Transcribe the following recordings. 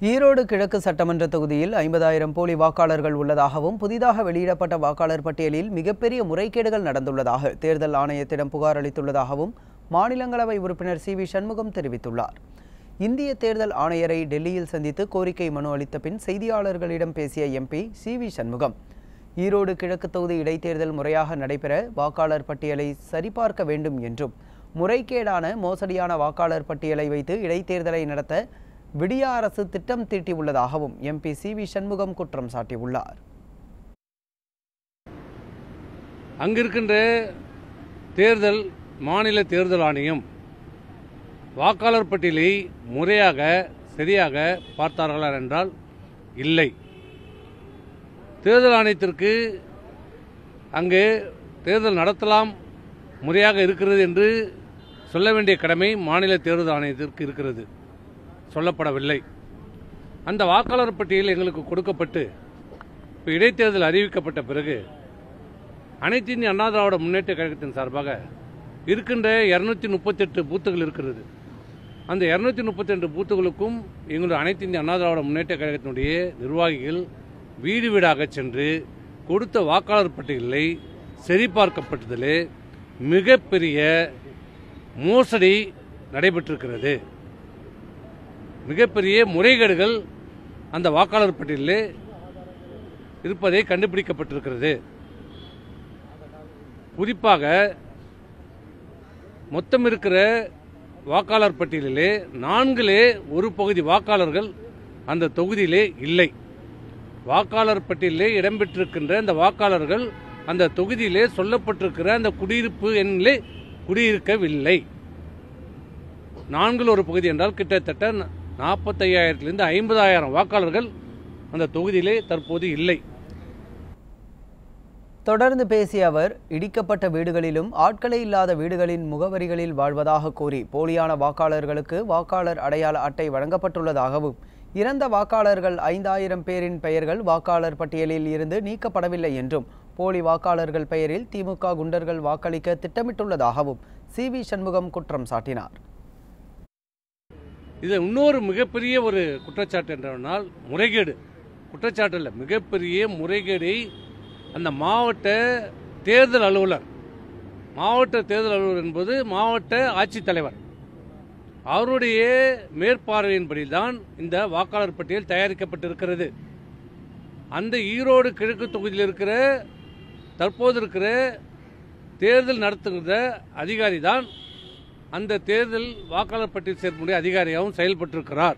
ஈரோடு கிழக்கு சட்டமன்ற தொகுதியில் ஐம்பதாயிரம் போலி வாக்காளர்கள் உள்ளதாகவும் புதிதாக வெளியிடப்பட்ட வாக்காளர் பட்டியலில் மிகப்பெரிய முறைகேடுகள் நடந்துள்ளதாக தேர்தல் ஆணையத்திடம் புகார் அளித்துள்ளதாகவும் மாநிலங்களவை உறுப்பினர் சி வி சண்முகம் தெரிவித்துள்ளார் இந்திய தேர்தல் ஆணையரை டெல்லியில் சந்தித்து கோரிக்கை மனு அளித்த பின் செய்தியாளர்களிடம் பேசிய MP C V Shanmugam Erode கிழக்கு தொகுதி இடைத்தேர்தல் முறையாக நடைபெற வாக்காளர் பட்டியலை சரிபார்க்க வேண்டும் என்றும் முறைகேடான மோசடியான வாக்காளர் பட்டியலை வைத்து இடைத்தேர்தலை நடத்த விடியா அரசு திட்டம் தீட்டியுள்ளதாகவும் எம்பி சி வி சண்முகம் குற்றம் சாட்டியுள்ளார் அங்கிருக்கின்ற தேர்தல் மாநில தேர்தல் ஆணையம் வாக்காளர் பட்டியலை முறையாக சரியாக பார்த்தார்களா என்றால் இல்லை தேர்தல் ஆணையத்திற்கு அங்கு தேர்தல் நடத்தலாம் முறையாக இருக்கிறது என்று சொல்ல வேண்டிய கடமை மாநில தேர்தல் ஆணையத்திற்கு இருக்கிறது சொல்லப்படவில்லை அந்த வாக்காளர் பட்டியல் எங்களுக்கு கொடுக்கப்பட்டு இப்போ இடைத்தேர்தல் அறிவிக்கப்பட்ட பிறகு அனைத்து இந்திய அண்ணா திராவிட முன்னேற்ற கழகத்தின் சார்பாக இருக்கின்ற இரநூத்தி முப்பத்தெட்டு பூத்துகள் இருக்கிறது அந்த இரநூத்தி முப்பத்தெட்டு பூத்துகளுக்கும் எங்களுடைய அனைத்து இந்திய அண்ணா திராவிட முன்னேற்ற கழகத்தினுடைய நிர்வாகிகள் வீடு வீடாக சென்று கொடுத்த வாக்காளர் பட்டியலை சரிபார்க்கப்பட்டதில் மிகப்பெரிய மோசடி நடைபெற்றிருக்கிறது மிகப்பெரிய முறைகேடுகள் அந்த வாக்காளர் பட்டியலில் இருப்பதை கண்டுபிடிக்கப்பட்டிருக்கிறது குறிப்பாக மொத்தம் இருக்கிற வாக்காளர் பட்டியலிலே நான்கிலே ஒரு பகுதி வாக்காளர்கள் அந்த தொகுதியிலே இல்லை வாக்காளர் பட்டியலிலே இடம்பெற்றிருக்கின்ற அந்த வாக்காளர்கள் அந்த தொகுதியிலே சொல்லப்பட்டிருக்கிற அந்த குடியிருப்பு எண்ணிலே குடியிருக்கவில்லை நான்கில் ஒரு பகுதி என்றால் கிட்டத்தட்ட நாற்பத்தையாயிரத்திலிருந்து ஐம்பதாயிரம் வாக்காளர்கள் அந்த தொகுதியிலே தற்போது இல்லை தொடர்ந்து பேசிய அவர் இடிக்கப்பட்ட வீடுகளிலும் ஆட்களே இல்லாத வீடுகளின் முகவரிகளில் வாழ்வதாக கூறி போலியான வாக்காளர்களுக்கு வாக்காளர் அடையாள அட்டை வழங்கப்பட்டுள்ளதாகவும் இறந்த வாக்காளர்கள் ஐந்தாயிரம் பேரின் பெயர்கள் வாக்காளர் பட்டியலில் இருந்து நீக்கப்படவில்லை என்றும் போலி வாக்காளர்கள் பெயரில் திமுக குண்டர்கள் வாக்களிக்க திட்டமிட்டுள்ளதாகவும் சி வி சண்முகம் குற்றம் சாட்டினார் இது இன்னொரு மிகப்பெரிய ஒரு குற்றச்சாட்டு என்றால் முறைகேடு குற்றச்சாட்டு இல்லை மிகப்பெரிய முறைகேடை அந்த மாவட்ட தேர்தல் அலுவலர் மாவட்ட தேர்தல் அலுவலர் என்பது மாவட்ட ஆட்சித்தலைவர் அவருடைய மேற்பார்வையின்படி தான் இந்த வாக்காளர் பட்டியல் தயாரிக்கப்பட்டிருக்கிறது அந்த ஈரோடு கிழக்கு தொகுதியில் இருக்கிற தற்போது இருக்கிற தேர்தல் நடத்துகிற அதிகாரி தான் அந்த தேர்தல் வாக்காளர் பட்டியல் சேர்க்கக்கூடிய அதிகாரியாகவும் செயல்பட்டிருக்கிறார்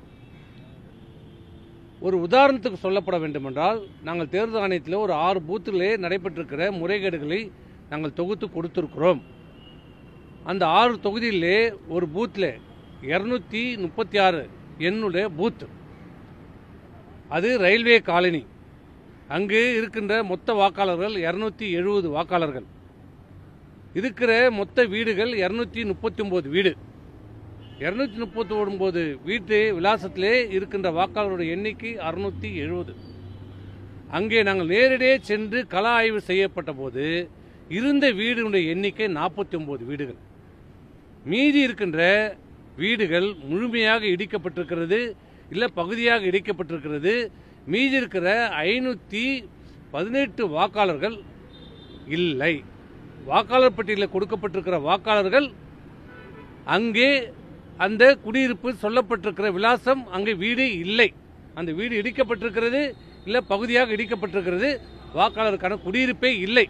ஒரு உதாரணத்துக்கு சொல்லப்பட வேண்டுமென்றால் நாங்கள் தேர்தல் ஆணையத்தில் ஒரு ஆறு பூத்திலே நடைபெற்றிருக்கிற முறைகேடுகளை நாங்கள் தொகுத்து கொடுத்திருக்கிறோம் அந்த ஆறு தொகுதியிலே ஒரு பூத்தில் இருநூத்தி முப்பத்தி ஆறு எண்ணுடைய பூத் அது ரயில்வே காலனி அங்கு இருக்கின்ற மொத்த வாக்காளர்கள் இருநூத்தி எழுபது வாக்காளர்கள் இருக்கிற மொத்த வீடுகள் இருநூத்தி முப்பத்தி ஒன்பது வீடு இருநூத்தி முப்பத்தி ஒன்பது வீட்டு விலாசத்திலே இருக்கின்ற வாக்காளருடைய எண்ணிக்கை அறுநூத்தி எழுபது அங்கே நாங்கள் நேரடியே சென்று கள ஆய்வு செய்யப்பட்ட போது இருந்த வீடுடைய எண்ணிக்கை நாற்பத்தி ஒன்பது வீடுகள் மீதி இருக்கின்ற வீடுகள் முழுமையாக இடிக்கப்பட்டிருக்கிறது இல்லை பகுதியாக இடிக்கப்பட்டிருக்கிறது மீதி இருக்கிற ஐநூற்றி பதினெட்டு வாக்காளர்கள் இல்லை வாக்காளர் பட்டியலில் கொடுக்கப்பட்டிருக்கிற வாக்காளர்கள் அங்கே அந்த குடியிருப்பு சொல்லப்பட்டிருக்கிற விலாசம் அங்கே வீடு இல்லை அந்த வீடு இடிக்கப்பட்டிருக்கிறது இல்லை பகுதியாக இடிக்கப்பட்டிருக்கிறது வாக்காளருக்கான குடியிருப்பே இல்லை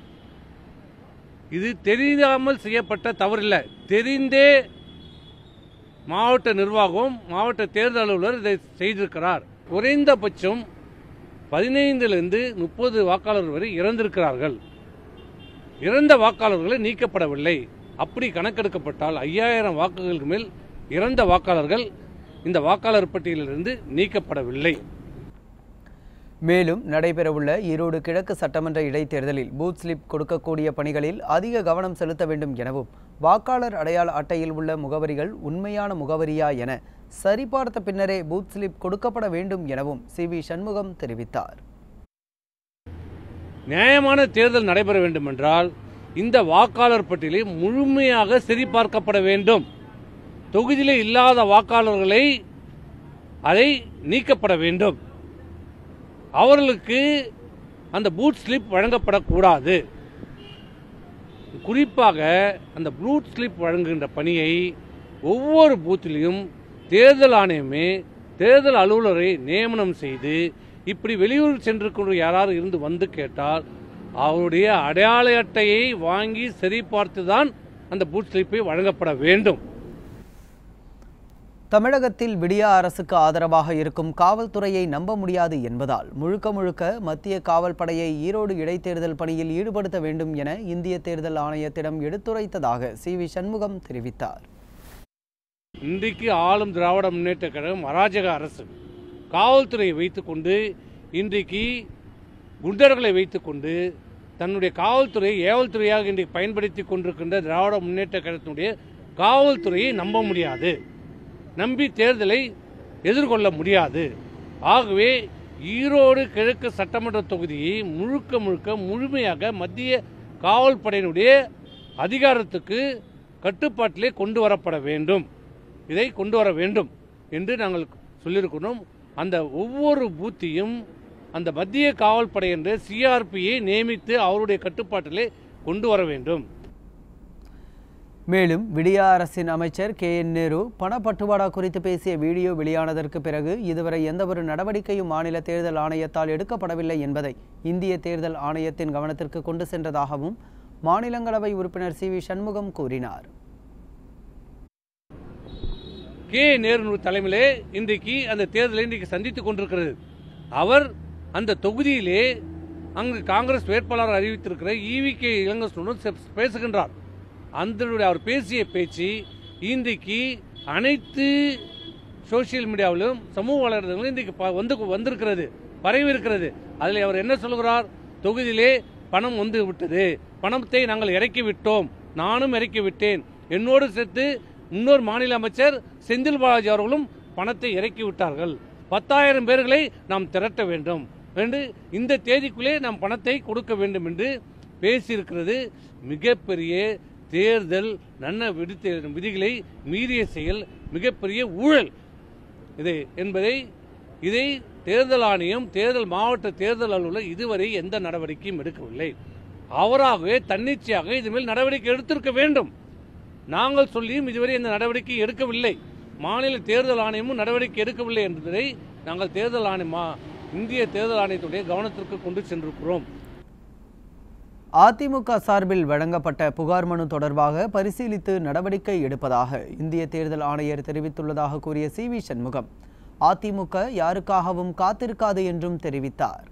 இது தெரியாமல் செய்யப்பட்ட தவறில்லை தெரிந்தே மாவட்ட நிர்வாகம் மாவட்ட தேர்தல் அலுவலர் இதை செய்திருக்கிறார் குறைந்தபட்சம் பதினைந்திலிருந்து முப்பது வாக்காளர்கள் வரை இறந்திருக்கிறார்கள் இறந்த வாக்காளர்களை நீக்கப்படவில்லை அப்படி கணக்கெடுக்கப்பட்டால் ஐயாயிரம் வாக்குகளுக்கு மேல் இறந்த வாக்காளர்கள் இந்த வாக்காளர் பட்டியலிலிருந்து நீக்கப்படவில்லை மேலும் நடைபெறவுள்ள ஈரோடு கிழக்கு சட்டமன்ற இடைத்தேர்தலில் பூத் ஸ்லிப் கொடுக்கக்கூடிய பணிகளில் அதிக கவனம் செலுத்த வேண்டும் எனவும் வாக்காளர் அடையாள அட்டையில் உள்ள முகவரிகள் உண்மையான முகவரியா என சரிபார்த்த பின்னரே பூத் ஸ்லிப் கொடுக்கப்பட வேண்டும் எனவும் சி வி சண்முகம் தெரிவித்தார் நியாயமான தேர்தல் நடைபெற வேண்டும் என்றால் இந்த வாக்காளர் பட்டியலை முழுமையாக சரிபார்க்கப்பட வேண்டும் தொகுதியில் இல்லாத வாக்காளர்களை அதை நீக்கப்பட வேண்டும் அவர்களுக்கு அந்த பூத் ஸ்லிப் வழங்கப்படக்கூடாது குறிப்பாக அந்த பூத் ஸ்லிப் வழங்குகின்ற பணியை ஒவ்வொரு பூத்திலையும் தேர்தல் ஆணையமே தேர்தல் அலுவலரை நியமனம் செய்து இப்படி வெளியூர் சென்றிருக்கின்ற யாராவது இருந்து வந்து கேட்டால் அவருடைய அடையாள அட்டையை வாங்கி சரிபார்த்து தான் அந்த பூத் ஸ்லிப்பை வழங்கப்பட வேண்டும் தமிழகத்தில் விடியா அரசுக்கு ஆதரவாக இருக்கும் காவல்துறையை நம்ப முடியாது என்பதால் முழுக்க முழுக்க மத்திய காவல் படையை ஈரோடு இடைத்தேர்தல் பணியில் ஈடுபடுத்த வேண்டும் என இந்திய தேர்தல் ஆணையத்திடம் எடுத்துரைத்ததாக சி வி சண்முகம் தெரிவித்தார் இன்றைக்கு ஆளும் திராவிட முன்னேற்ற கழகம் அராஜக அரசு காவல்துறையை வைத்துக்கொண்டு இன்றைக்கு குண்டர்களை வைத்துக்கொண்டு தன்னுடைய காவல்துறையை ஏவல்துறையாக இன்றைக்கு பயன்படுத்தி கொண்டிருக்கின்ற திராவிட முன்னேற்ற கழகத்தினுடைய காவல்துறையை நம்ப முடியாது நம்பி தேர்தலை எதிர்கொள்ள முடியாது ஆகவே ஈரோடு கிழக்கு சட்டமன்ற தொகுதியை முழுக்க முழுக்க முழுமையாக மத்திய காவல் படையினுடைய அதிகாரத்துக்கு கட்டுப்பாட்டிலே கொண்டு வரப்பட வேண்டும் இதை கொண்டு வர வேண்டும் என்று நாங்கள் சொல்லியிருக்கிறோம் அந்த ஒவ்வொரு பூத்தையும் அந்த மத்திய காவல் படை என்ற சிஆர்பியை நியமித்து அவருடைய கட்டுப்பாட்டிலே கொண்டு வர வேண்டும் மேலும் விடியா அரசின் அமைச்சர் கே என் நேரு பணப்பட்டுவாடா குறித்து பேசிய வீடியோ வெளியானதற்கு பிறகு இதுவரை எந்தவொரு நடவடிக்கையும் மாநில தேர்தல் ஆணையத்தால் எடுக்கப்படவில்லை என்பதை இந்திய தேர்தல் ஆணையத்தின் கவனத்திற்கு கொண்டு சென்றதாகவும் மாநிலங்களவை உறுப்பினர் சி வி சண்முகம் கூறினார் கே நேரு தலைமையிலே இன்றைக்கு அந்த தேர்தலை இன்றைக்கு சந்தித்துக் கொண்டிருக்கிறது அவர் அந்த தொகுதியிலே அங்கு காங்கிரஸ் வேட்பாளர் அறிவித்திருக்கிற ஈவி கே இளங்கோசனுடன் பேசுகின்றார் அந்த அவர் பேசிய பேச்சு இன்றைக்கு அனைத்து சோசியல் மீடியாவிலும் சமூக வலைதளங்களும் இன்றைக்கு ப- வந்து வந்திருக்கிறது பரவி இருக்கிறது அதில் அவர் என்ன சொல்கிறார் தொகுதியிலே பணம் வந்து விட்டது பணத்தை நாங்கள் இறக்கி விட்டோம் நானும் இறக்கி விட்டேன் என்னோடு சேர்த்து முன்னோர் மாநில அமைச்சர் செந்தில் பாலாஜி அவர்களும் பணத்தை இறக்கி விட்டார்கள் பத்தாயிரம் பேர்களை நாம் திரட்ட வேண்டும் என்று இந்த தேதிக்குள்ளே நாம் பணத்தை கொடுக்க வேண்டும் என்று பேசியிருக்கிறது மிகப்பெரிய தேர்தல் நன்ன விடுத்த விதிகளை மீறிய செயல் மிகப்பெரிய ஊழல் இது என்பதை இதை தேர்தல் ஆணையம் தேர்தல் மாவட்ட தேர்தல் அலுவலர் இதுவரை எந்த நடவடிக்கையும் எடுக்கவில்லை அவராகவே தன்னிச்சையாக இது மேல் நடவடிக்கை எடுத்திருக்க வேண்டும் நாங்கள் சொல்லியும் இதுவரை இந்த நடவடிக்கை எடுக்கவில்லை மாநில தேர்தல் ஆணையமும் நடவடிக்கை எடுக்கவில்லை என்பதை நாங்கள் தேர்தல் ஆணையமா இந்திய தேர்தல் ஆணையத்துடைய கவனத்திற்கு கொண்டு சென்றிருக்கிறோம் அதிமுக சார்பில் வழங்கப்பட்ட புகார் மனு தொடர்பாக பரிசீலித்து நடவடிக்கை எடுப்பதாக இந்திய தேர்தல் ஆணையர் தெரிவித்துள்ளதாக கூறிய சி வி சண்முகம் அதிமுக யாருக்காகவும் காத்திருக்காது என்றும் தெரிவித்தார்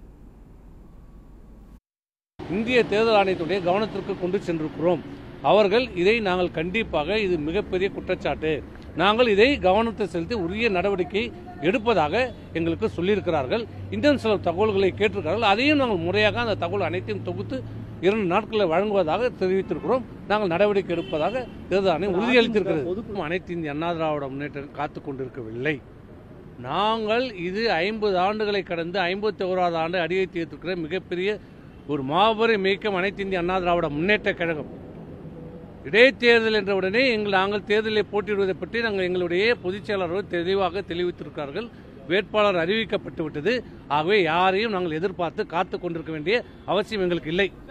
இந்திய தேர்தல் ஆணையத்துடைய கவனத்திற்கு கொண்டு சென்றிருக்கிறோம் அவர்கள் இதை நாங்கள் கண்டிப்பாக இது மிகப்பெரிய குற்றச்சாட்டு நாங்கள் இதை கவனத்தை செலுத்தி உரிய நடவடிக்கை எடுப்பதாக எங்களுக்கு சொல்லியிருக்கிறார்கள் இன்னும் சில தகவல்களை கேட்டிருக்கிறார்கள் அதையும் நாங்கள் முறையாக அந்த தகவல் அனைத்தையும் தொகுத்து இரண்டு நாட்களில் வழங்குவதாக தெரிவித்திருக்கிறோம் நாங்கள் நடவடிக்கை எடுப்பதாக தேர்தல் ஆணையம் உறுதியளித்திருக்கிறது அனைத்து இந்திய அண்ணா திராவிட முன்னேற்றம் காத்துக் கொண்டிருக்கவில்லை நாங்கள் இது ஐம்பது ஆண்டுகளை கடந்து ஐம்பத்தி ஓராவது ஆண்டு அடியெடுத்து வைத்திருக்கிற மிகப்பெரிய ஒரு மாபெரும் இயக்கம் அனைத்து இந்திய அண்ணா திராவிட முன்னேற்ற கழகம் இடைத்தேர்தல் என்ற உடனே எங்கள் நாங்கள் தேர்தலில் போட்டியிடுவதை பற்றி நாங்கள் எங்களுடைய பொதுச் செயலாளர்கள் தெளிவாக தெளிவித்திருக்கிறார்கள் வேட்பாளர் அறிவிக்கப்பட்டு விட்டது ஆகவே யாரையும் நாங்கள் எதிர்பார்த்து காத்து கொண்டிருக்க வேண்டிய அவசியம் எங்களுக்கு இல்லை